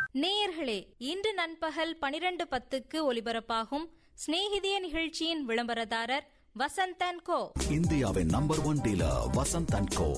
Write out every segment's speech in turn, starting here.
நேயர்களே இன்று நண்பகல் பனிரெண்டு பத்துக்கு ஒலிபரப்பாகும் சிநேகிதிய நிகழ்ச்சியின் விளம்பரதாரர் வசந்தன் கோ இந்தியாவின் number one dealer Vasanth and co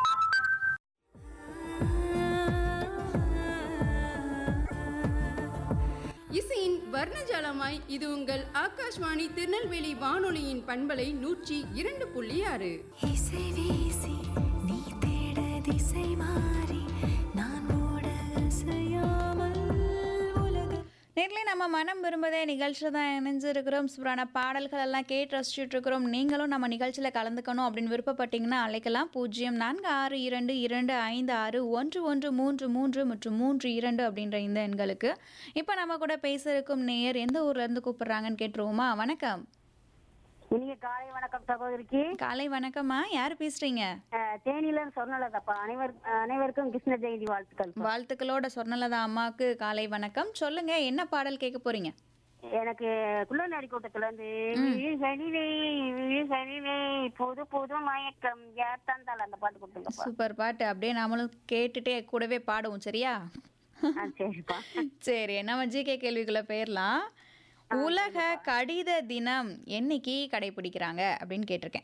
இசையின் வர்ணஜாலமாய் இது உங்கள் ஆகாஷ்வாணி திருநெல்வேலி வானொலியின் பண்பலை நூற்றி இரண்டு புள்ளி ஆறு இசை வீசி நீ தேட திசை மாறி நான் ஓட அசையாமல் உலக நேர்லயே நம்ம மனம் விரும்பதே நிகழ்ச்சியில் தான் இணைஞ்சிருக்கிறோம் சூப்பரான பாடல்கள் எல்லாம் கேட்டு ரசிச்சுட்டு இருக்கிறோம் நீங்களும் நம்ம நிகழ்ச்சியில் கலந்துக்கணும் அப்படின்னு விருப்பப்பட்டீங்கன்னா அழைக்கலாம் பூஜ்ஜியம் நான்கு ஆறு இரண்டு இரண்டு ஐந்து ஆறு ஒன்று ஒன்று மூன்று மூன்று மற்றும் மூன்று இரண்டு அப்படின்ற இந்த எண்களுக்கு இப்போ நம்ம கூட பேச இருக்கும் நேயர் எந்த ஊர்ல இருந்து கூப்பிடுறாங்கன்னு கேட்டுருவோமா வணக்கம் இனிய காலை வணக்கம் சகோதரிக்கு காலை வணக்கம்மா யார் பேசுறீங்க அஹ், தேனியில சொன்னலதப்பா அனைவர் அனைவருக்கும் கிருஷ்ண ஜெயந்தி வாழ்த்துக்கள் வாழ்த்துக்களோட சொர்ணலதா அம்மாவுக்கு காலை வணக்கம் சொல்லுங்க என்ன பாடல் கேட்க போறீங்க எனக்கு குள்ளநரி கூட்டத்துல இருந்து விழிகளிலே விழிகளிலே புது புது மயக்கம் யார் தந்தால் அந்த பாட்டு கொடுத்துங்கப்பா சூப்பர் பாட்டு அப்படியே நாமளும் கேட்டுட்டே கூடவே பாடுவோம் சரியா ஆ, சரிப்பா சரி நம்ம ஜிகே கேள்விக்குள்ள போயிடலாம் உலக கடித தினம் என்னைக்கு கடைபிடிக்கிறாங்க அப்படின்னு கேட்டிருக்கேன்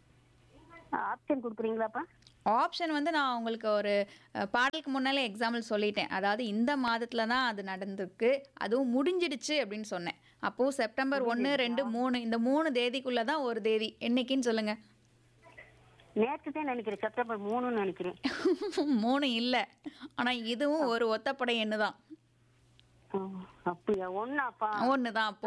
ஆப்ஷன் கொடுக்குறீங்களாப்பா ஆப்ஷன் வந்து நான் உங்களுக்கு ஒரு அஹ், பாடலுக்கு முன்னாலே எக்ஸாம்பிள் சொல்லிட்டேன் அதாவது இந்த மாதத்தில் தான் அது நடந்திருக்கு அதுவும் முடிஞ்சிடுச்சு அப்படின்னு சொன்னேன் அப்போது செப்டம்பர் ஒன்று ரெண்டு மூணு இந்த மூணு தேதிக்குள்ளே தான் ஒரு தேதி என்னைக்குன்னு சொல்லுங்கள் நேற்று தான் நினைக்கிறேன் செப்டம்பர் மூணுன்னு நினைக்கிறேன் மூணு இல்லை ஆனால் இதுவும் ஒரு ஒத்தப்படை எண்ணு தான் ஓ, அப்படியா ஒன்னாப்பா ஒன்று தான் அப்போ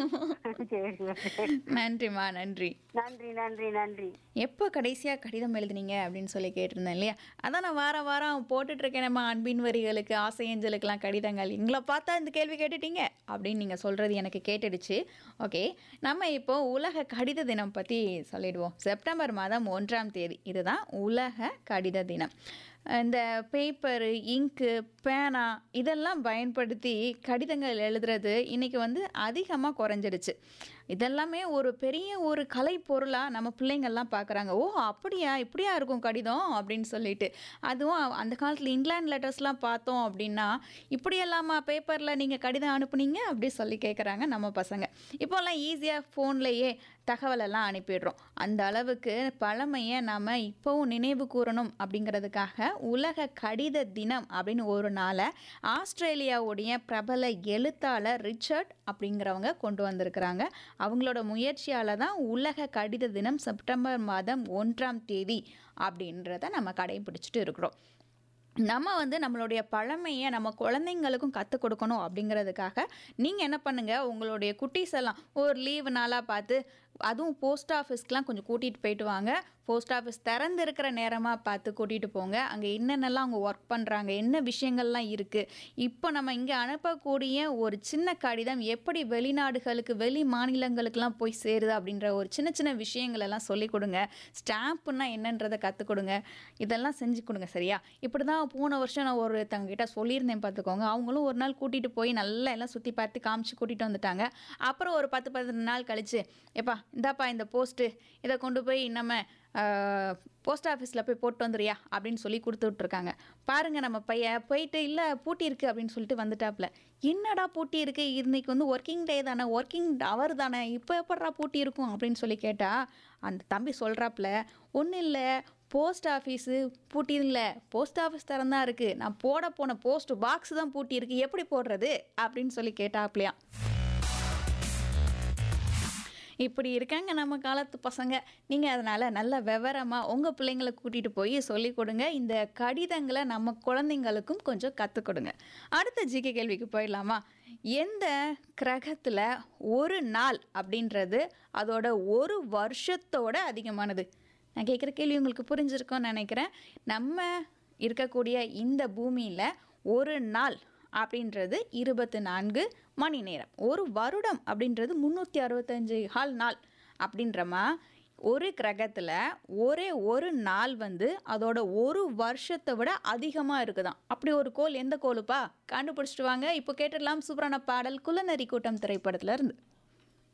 சரி சரி. நன்றிம்மா நன்றி நன்றி நன்றி நன்றி எப்போ கடைசியாக கடிதம் எழுதுனீங்க அப்படின்னு சொல்லி கேட்டிருந்தேன் இல்லையா அதான் நான் வாரம் வாரம் போட்டுட்ருக்கேன் நம்ம அன்பின் வரிகளுக்கு ஆசை ஏஞ்சலுக்கெல்லாம் கடிதங்கள் எங்களை பார்த்தா இந்த கேள்வி கேட்டுட்டீங்க அப்படின்னு நீங்கள் சொல்கிறது எனக்கு கேட்டுடுச்சு ஓகே நம்ம இப்போ உலக கடித தினம் பற்றி சொல்லிடுவோம் செப்டம்பர் மாதம் ஒன்றாம் தேதி இதுதான் உலக கடித தினம் இந்த பேப்பரு இங்கு பேனா இதெல்லாம் பயன்படுத்தி கடிதங்கள் எழுதுறது இன்னைக்கு வந்து அதிகமாக குறைஞ்சிடுச்சு இதெல்லாமே ஒரு பெரிய ஒரு கலை பொருளாக நம்ம பிள்ளைங்கள்லாம் பார்க்குறாங்க ஓ அப்படியா இப்படியா இருக்கும் கடிதம் அப்படின்னு சொல்லிட்டு அதுவும் அந்த காலத்தில் இங்கிலாந்து லெட்டர்ஸ்லாம் பார்த்தோம் அப்படின்னா இப்படியெல்லாமா பேப்பரில் நீங்கள் கடிதம் அனுப்புனீங்க அப்படி சொல்லி கேட்குறாங்க நம்ம பசங்க இப்போல்லாம் ஈஸியாக ஃபோன்லேயே தகவலெல்லாம் அனுப்பிடுறோம் அந்த அளவுக்கு பழமையை நாம் இப்போவும் நினைவு கூறணும் அப்படிங்கிறதுக்காக உலக கடித தினம் அப்படின்னு ஒரு நாளை ஆஸ்திரேலியாவுடைய பிரபல எழுத்தாளர் ரிச்சர்ட் அப்படிங்கிறவங்க கொண்டு வந்திருக்கிறாங்க அவங்களோட முயற்சியால் தான் உலக கடித தினம் செப்டம்பர் மாதம் ஒன்றாம் தேதி அப்படின்றத நம்ம கடைபிடிச்சிட்டு இருக்கிறோம் நம்ம வந்து நம்மளுடைய பழமையை நம்ம குழந்தைங்களுக்கும் கற்றுக் கொடுக்கணும் அப்படிங்கிறதுக்காக நீங்கள் என்ன பண்ணுங்கள் உங்களுடைய குட்டீஸ் எல்லாம் ஒரு லீவு நாளாக பார்த்து அதுவும் போஸ்ட் ஆஃபீஸ்க்கெலாம் கொஞ்சம் கூட்டிகிட்டு போயிட்டு வாங்க போஸ்ட் ஆஃபீஸ் திறந்து இருக்கிற நேரமாக பார்த்து கூட்டிகிட்டு போங்க அங்கே என்னென்னலாம் அவங்க ஒர்க் பண்ணுறாங்க என்ன விஷயங்கள்லாம் இருக்குது இப்போ நம்ம இங்கே அனுப்பக்கூடிய ஒரு சின்ன கடிதம் எப்படி வெளிநாடுகளுக்கு வெளி மாநிலங்களுக்கெல்லாம் போய் சேருது அப்படின்ற ஒரு சின்ன சின்ன விஷயங்கள் எல்லாம் சொல்லிக் கொடுங்க ஸ்டாம்ப்புன்னா என்னன்றதை கற்றுக் கொடுங்க இதெல்லாம் செஞ்சு கொடுங்க சரியா இப்படி தான் போன வருஷம் நான் ஒருத்தவங்க கிட்ட சொல்லியிருந்தேன் பார்த்துக்கோங்க அவங்களும் ஒரு நாள் கூட்டிகிட்டு போய் நல்லா எல்லாம் சுற்றி பார்த்து காமிச்சு கூட்டிகிட்டு வந்துட்டாங்க அப்புறம் ஒரு பத்து பதினஞ்சு நாள் கழிச்சு எப்பா இந்தாப்பா இந்த போஸ்ட்டு இதை கொண்டு போய் நம்ம போஸ்ட் ஆஃபீஸில் போய் போட்டு வந்துறியா அப்படின்னு சொல்லி கொடுத்து விட்ருக்காங்க பாருங்க நம்ம பையன் போயிட்டு இல்லை பூட்டி இருக்கு அப்படின்னு சொல்லிட்டு வந்துட்டாப்புல என்னடா பூட்டி இருக்கு இன்னைக்கு வந்து ஒர்க்கிங் டே தானே ஒர்க்கிங் ஹவர் தானே இப்போ எப்படா பூட்டி இருக்கும் அப்படின்னு சொல்லி கேட்டால் அந்த தம்பி சொல்கிறாப்புல ஒன்றும் இல்லை போஸ்ட் ஆஃபீஸு பூட்டி இல்லை போஸ்ட் ஆஃபீஸ் திறந்தா இருக்குது நான் போட போன போஸ்ட் பாக்ஸ் தான் பூட்டி இருக்கு எப்படி போடுறது அப்படின்னு சொல்லி கேட்டாப்லையாம் இப்படி இருக்காங்க நம்ம காலத்து பசங்க நீங்கள் அதனால் நல்ல விவரமாக உங்கள் பிள்ளைங்களை கூட்டிகிட்டு போய் சொல்லிக் கொடுங்க இந்த கடிதங்களை நம்ம குழந்தைங்களுக்கும் கொஞ்சம் கற்றுக் கொடுங்க அடுத்த ஜிகே கேள்விக்கு போயிடலாமா எந்த கிரகத்தில் ஒரு நாள் அப்படின்றது அதோட ஒரு வருஷத்தோட அதிகமானது நான் கேட்குற கேள்வி உங்களுக்கு புரிஞ்சிருக்கோன்னு நினைக்கிறேன் நம்ம இருக்கக்கூடிய இந்த பூமியில் ஒரு நாள் அப்படின்றது இருபத்தி நான்கு மணி நேரம் ஒரு வருடம் அப்படின்றது முந்நூற்றி அறுபத்தஞ்சு கால் நாள் அப்படின்றமா ஒரு கிரகத்தில் ஒரே ஒரு நாள் வந்து அதோட ஒரு வருஷத்தை விட அதிகமாக இருக்குதாம் அப்படி ஒரு கோல் எந்த கோலுப்பா கண்டுபிடிச்சிட்டு வாங்க இப்போ கேட்டுடலாம் சூப்பரான பாடல் குலநரி கூட்டம் திரைப்படத்துல இருந்து